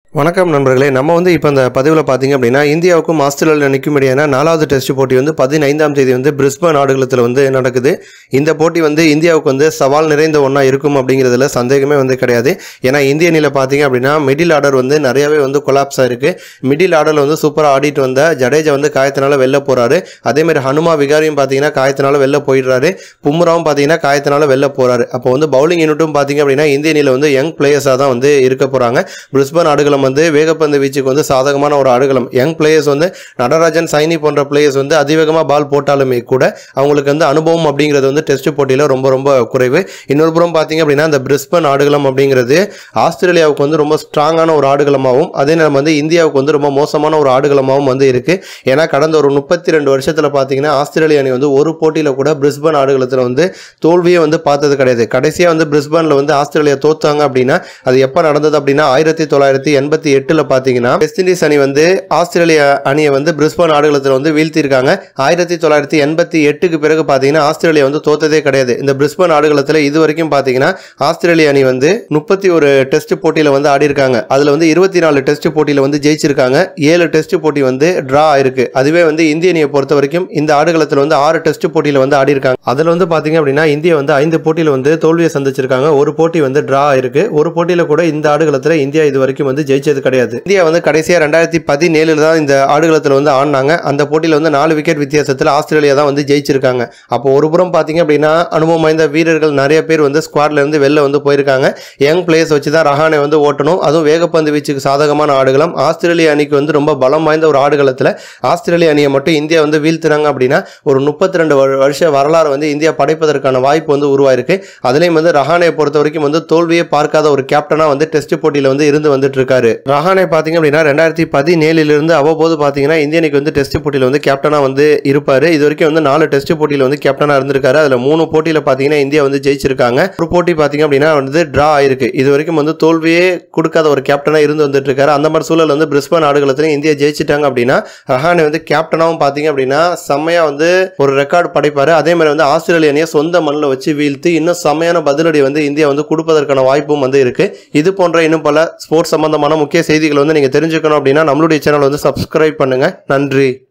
வணக்கம் நண்பர்களே நம்ம வந்து இப்போ இந்த பதிவில் பார்த்தீங்க அப்படின்னா இந்தியாவுக்கும் ஆஸ்திரேலியா அணிக்கும் இடையான நாலாவது டெஸ்ட் போட்டி வந்து பதினைந்தாம் தேதி வந்து பிரிஸ்பன் ஆடுகளத்தில் வந்து நடக்குது இந்த போட்டி வந்து இந்தியாவுக்கு வந்து சவால் நிறைந்த ஒன்றா இருக்கும் அப்படிங்கிறதுல சந்தேகமே வந்து கிடையாது ஏன்னா இந்திய அணியில் பார்த்தீங்க அப்படின்னா மிடில் ஆர்டர் வந்து நிறையவே வந்து கொலாப்ஸ் ஆயிருக்கு மிடில் ஆர்டரில் வந்து சூப்பராக ஆடிட்டு வந்த ஜடேஜா வந்து காயத்தினால வெளில போகிறாரு அதேமாதிரி ஹனுமா விகாரியும் பார்த்தீங்கன்னா காயத்தினால வெளில போயிடுறாரு பும்ராவும் பார்த்தீங்கன்னா காயத்தினால வெளில போகிறாரு அப்போ வந்து பவுலிங் யூனிட்டும் பார்த்தீங்க அப்படின்னா இந்திய அணியில் வந்து யங் பிளேயர்ஸாக தான் வந்து இருக்க போகிறாங்க பிரிஸ்பன் ஆடுகளம் வந்து வேகப்பந்து வீச்சுக்கு வந்து சாதகமான ஒரு ஆடுகளம் யங் பிளேயர்ஸ் வந்து நடராஜன் சைனி போன்ற பிளேயர்ஸ் வந்து அதிவேகமாக பால் போட்டாலுமே கூட அவங்களுக்கு வந்து அனுபவம் அப்படிங்கிறது வந்து டெஸ்ட் போட்டியில் ரொம்ப ரொம்ப குறைவு இன்னொரு புறம் பார்த்தீங்க அப்படின்னா இந்த பிரிஸ்பன் ஆடுகளம் அப்படிங்கிறது ஆஸ்திரேலியாவுக்கு வந்து ரொம்ப ஸ்ட்ராங்கான ஒரு ஆடுகளமாகவும் அதே நேரம் வந்து இந்தியாவுக்கு வந்து ரொம்ப மோசமான ஒரு ஆடுகளமாகவும் வந்து இருக்கு ஏன்னா கடந்த ஒரு முப்பத்தி ரெண்டு வருஷத்தில் பார்த்தீங்கன்னா ஆஸ்திரேலிய அணி வந்து ஒரு போட்டியில் கூட பிரிஸ்பன் ஆடுகளத்தில் வந்து தோல்வியே வந்து பார்த்தது கிடையாது கடைசியாக வந்து பிரிஸ்பனில் வந்து ஆஸ்திரேலியா தோத்தாங்க அப்படின்னா அது எப்போ நடந்தது அப்படின்னா ஆயிரத்தி தொள்ளாயிரத்தி எண்பத்தி எட்டில் பார்த்தீங்கன்னா வெஸ்ட் இண்டீஸ் அணி வந்து ஆஸ்திரேலியா அணியை வந்து பிரிஸ்பன் ஆடுகளத்தில் வந்து வீழ்த்தியிருக்காங்க ஆயிரத்தி தொள்ளாயிரத்தி எண்பத்தி எட்டுக்கு பிறகு பார்த்தீங்கன்னா ஆஸ்திரேலியா வந்து தோத்ததே கிடையாது இந்த பிரிஸ்பன் ஆடுகளத்தில் இது வரைக்கும் பார்த்தீங்கன்னா ஆஸ்திரேலிய அணி வந்து முப்பத்தி ஒரு டெஸ்ட் போட்டியில் வந்து ஆடி இருக்காங்க அதில் வந்து இருபத்தி நாலு டெஸ்ட் போட்டியில் வந்து ஜெயிச்சிருக்காங்க ஏழு டெஸ்ட் போட்டி வந்து டிரா ஆயிருக்கு அதுவே வந்து இந்திய அணியை பொறுத்த வரைக்கும் இந்த ஆடுகளத்தில் வந்து ஆறு டெஸ்ட் போட்டியில் வந்து ஆடி இருக்காங்க அதில் வந்து பார்த்தீங்க அப்படின்னா இந்தியா வந்து ஐந்து போட்டியில் வந்து தோல்வியை சந்திச்சிருக்காங்க ஒரு போட்டி வந்து டிரா ஆயிருக்கு ஒரு போட்டியில் கூட இந்த ஆடுகளத்தில் இந்தியா இது வரைக்கும் வந்து ஜெயிச்சது கிடையாது இந்தியா வந்து கடைசியாக ரெண்டாயிரத்தி பதினேழுல தான் இந்த ஆடுகளத்தில் வந்து ஆடினாங்க அந்த போட்டியில் வந்து நாலு விக்கெட் வித்தியாசத்தில் ஆஸ்திரேலியா தான் வந்து ஜெயிச்சிருக்காங்க அப்போ ஒரு புறம் பார்த்தீங்க அப்படின்னா அனுபவம் வாய்ந்த வீரர்கள் நிறைய பேர் வந்து ஸ்குவாட்ல இருந்து வெளில வந்து போயிருக்காங்க யங் பிளேயர்ஸ் வச்சு தான் ரஹானை வந்து ஓட்டணும் அதுவும் வேகப்பந்து வீச்சுக்கு சாதகமான ஆடுகளம் ஆஸ்திரேலிய அணிக்கு வந்து ரொம்ப பலம் வாய்ந்த ஒரு ஆடுகளத்தில் ஆஸ்திரேலிய அணியை மட்டும் இந்தியா வந்து வீழ்த்தினாங்க அப்படின்னா ஒரு முப்பத்தி ரெண்டு வருஷ வரலாறு வந்து இந்தியா படைப்பதற்கான வாய்ப்பு வந்து உருவாயிருக்கு அதுலேயும் வந்து ரஹானை பொறுத்த வரைக்கும் வந்து தோல்வியே பார்க்காத ஒரு கேப்டனாக வந்து டெஸ்ட் போட்டியில் வந்து இருந்து வந்துட்டு இருக்காரு ரஹானை பார்த்தீங்க அப்படின்னா ரெண்டாயிரத்தி பதினேழுலேருந்து அவ்வப்போது பார்த்தீங்கன்னா இந்திய அணிக்கு வந்து டெஸ்ட் போட்டியில் வந்து கேப்டனாக வந்து இருப்பார் இது வரைக்கும் வந்து நாலு டெஸ்ட் போட்டியில் வந்து கேப்டனாக இருந்திருக்காரு அதில் மூணு போட்டியில் பார்த்தீங்கன்னா இந்தியா வந்து ஜெயிச்சிருக்காங்க ஒரு போட்டி பார்த்தீங்க அப்படின்னா வந்து டிரா ஆயிருக்கு இது வரைக்கும் வந்து தோல்வியே கொடுக்காத ஒரு கேப்டனாக இருந்து வந்துட்டு இருக்காரு அந்த மாதிரி சூழல் வந்து பிரிஸ்பன் ஆடுகளத்தில் இந்தியா ஜெயிச்சிட்டாங்க அப்படின்னா ரஹானை வந்து கேப்டனாகவும் பார்த்தீங்க அப்படின்னா செம்மையாக வந்து ஒரு ரெக்கார்டு படைப்பார் அதே மாதிரி வந்து ஆஸ்திரேலிய அணியை சொந்த மண்ணில் வச்சு வீழ்த்தி இன்னும் செம்மையான பதிலடி வந்து இந்தியா வந்து கொடுப்பதற்கான வாய்ப்பும் வந்து இருக்கு இது போன்ற இன்னும் பல ஸ்போர்ட்ஸ் சம்பந்தமான முக்கிய செய்திகளை வந்து நீங்கள் தெரிஞ்சுக்கணும் அப்படின்னா நம்மளுடைய சேனல் வந்து சப்ஸ்கிரைப் பண்ணுங்க நன்றி